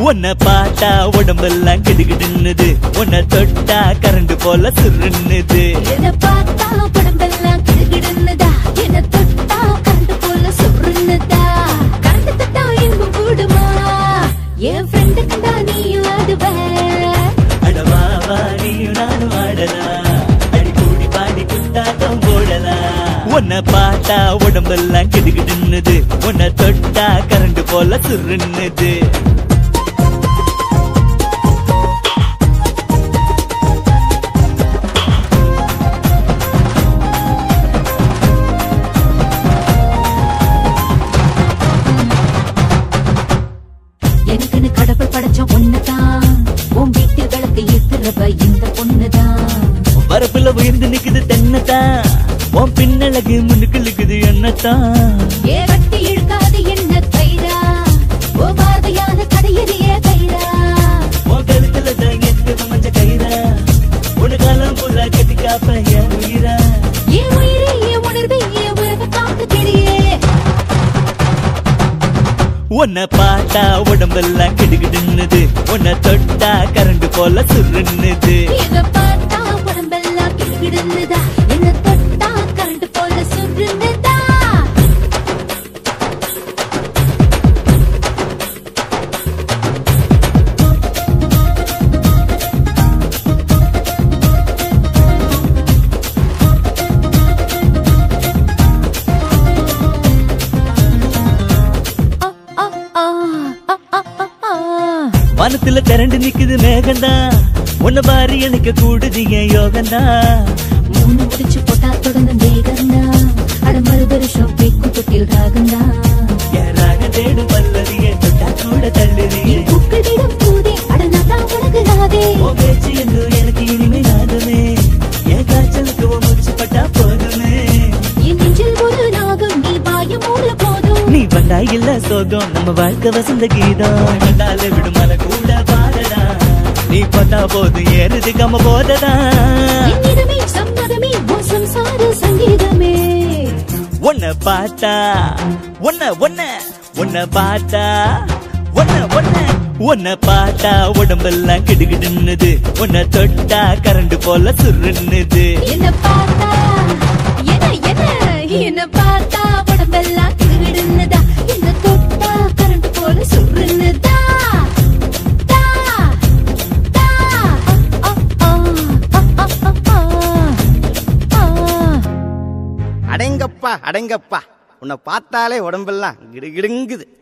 உன்னை பார்த்தா உடம்பெல்லாம் கிடுகிடுன்னுது உன்னை தொட்டா கரண்ட் போல சுருன்னுது என்ன பார்த்தா உடம்பெல்லாம் கிடுகிடுன்னுதா என்ன தொட்டா கரண்ட் போல சுருன்னுதா கரண்ட் தொட்டா இன்பம் கூடுமா என் ஃப்ரெண்டு கண்டா நீயும் ஆடுவ அடவா வா நீயும் நானும் ஆடலாம் அடி கூடி பாடி குத்தாட்டம் போடலாம் உன்னை பார்த்தா உடம்பெல்லாம் கிடுகிடுன்னுது உன்னை தொட்டா கரண்ட் போல சுருன்னுது எனக்குன்னு கடவுள் படைச்ச ஒண்ணுதான் உன் வீட்டு விளக்கு ஏத்துறவ இந்த பொண்ணுதான் வரப்புல உயர்ந்து நிக்குது தென்னதான் உன் பின்னழகு முன்னுக்கு இருக்குது என்னத்தான் ஏ வட்டி இழுக்காது என்ன கைரா ஓ வாதையான கடையறிய கைரா உன் கழுத்துல தான் எட்டு மஞ்ச கயிறா உன காலம் புள்ள கட்டி காப்ப என் உயிரா என் உயிரே என் உணர்வே என் உறவை காத்து கிளியே உன்னை பார்த்தா உடம்பெல்லாம் கிடுகிடுன்னுது உன்னை தொட்டா கரண்ட் போல சுருன்னுது என்ன பார்த்தா உடம்பெல்லாம் கிடுகிடுன்னுதா என்ன தொட்டா கரண்ட் போல சுருன்னுதா ஆ, ஆ, ஆ, ஆ, ஆ, ஆ, ஆ. வானத்துல திரண்டு நிக்குது மேகந்தான் உன்னை பாரு எனக்கு கூடுது என் யோகந்தான் மூணு முடிச்சு போட்டா தொடர்ந்து வேகந்தா அட மறு வருஷம் கேக்கு தொட்டில் ராகந்தா என் ராக தேடு பல்லவிய தொட்டா கூட தள்ளுறிய புக்களிடம் பூதே அட நான் உனக்கு ராதே உன் பேச்சு என்னும் எனக்கு இனிமே நாதமே என் காய்ச்சலுக்கு உன் மூச்சு பட்டா போதுமே என் நெஞ்சில் ஒரு நாகம் நீ வாய மூட போதும் நீ வந்தா இல்ல சோகம் நம்ம வாழ்க்கை வசந்த கீதம் வந்தால விடுமல கூட பாடடா நீ பார்த்தா போது ஏறுது கம போதடா என்னிடமே சம்மதமே உன் சம்சார சங்கீதமே உன்னை பார்த்தா உன்ன உன்ன உன்னை பார்த்தா உன்ன உன்ன உன்னை பார்த்தா உடம்பெல்லாம் கிடுகிடுன்னுது உன்னை தொட்டா கரண்ட் போல சுருன்னுது என்ன பார்த்தா என்ன என்ன என்ன பார்த்தா உடம்பெல்லாம் கிடுகிடுன்னுதா என்ன தொட்டா கரண்ட் போல சுருன்னுதா தா தா ஆ ஆ ஆ ஆ ஆ ஆ அடங்கப்பா அடங்கப்பா உன்னை பார்த்தாலே உடம்பெல்லாம் கிடுகிடுங்குது